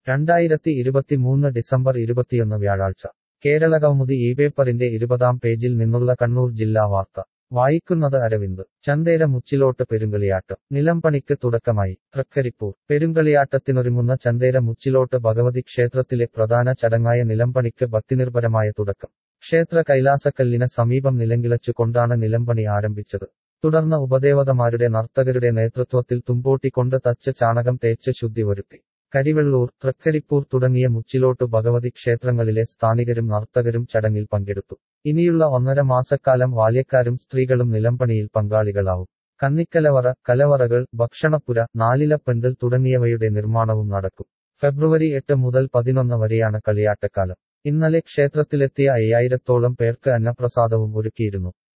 രണ്ടായിരത്തി ഇരുപത്തിമൂന്ന് ഡിസംബർ ഇരുപത്തിയൊന്ന് വ്യാഴാഴ്ച കേരളകൗമുദി ഈ പേപ്പറിന്റെ ഇരുപതാം പേജിൽ നിന്നുള്ള കണ്ണൂർ ജില്ലാ വാർത്ത വായിക്കുന്നത് അരവിന്ദ് ചന്തേര മുച്ചിലോട്ട് പെരുങ്കളിയാട്ടം നിലംപണിക്ക് തുടക്കമായി തൃക്കരിപ്പൂർ പെരുങ്കളിയാട്ടത്തിനൊരുങ്ങുന്ന ചന്തേര മുച്ചിലോട്ട് ഭഗവതി ക്ഷേത്രത്തിലെ പ്രധാന ചടങ്ങായ നിലംപണിക്ക് ഭക്തിനിർഭരമായ തുടക്കം ക്ഷേത്ര കൈലാസക്കല്ലിന് സമീപം നിലങ്കിളച്ചു കൊണ്ടാണ് നിലംപണി ആരംഭിച്ചത് തുടർന്ന് ഉപദേവതമാരുടെ നർത്തകരുടെ നേതൃത്വത്തിൽ തുമ്പോട്ടി കൊണ്ട് തച്ച് ചാണകം തേച്ച് ശുദ്ധി വരുത്തി കരിവെള്ളൂർ തൃക്കരിപ്പൂർ തുടങ്ങിയ മുച്ചിലോട്ടു ഭഗവതി ക്ഷേത്രങ്ങളിലെ സ്ഥാനികരും നർത്തകരും ചടങ്ങിൽ പങ്കെടുത്തു ഇനിയുള്ള ഒന്നര മാസക്കാലം ബാല്യക്കാരും സ്ത്രീകളും നിലംപണിയിൽ പങ്കാളികളാവും കന്നിക്കലവറ കലവറകൾ ഭക്ഷണപ്പുര നാലിലപ്പെന്തൽ തുടങ്ങിയവയുടെ നിർമ്മാണവും നടക്കും ഫെബ്രുവരി എട്ട് മുതൽ പതിനൊന്ന് വരെയാണ് കളിയാട്ടക്കാലം ഇന്നലെ ക്ഷേത്രത്തിലെത്തിയ അയ്യായിരത്തോളം പേർക്ക് അന്നപ്രസാദവും ഒരുക്കിയിരുന്നു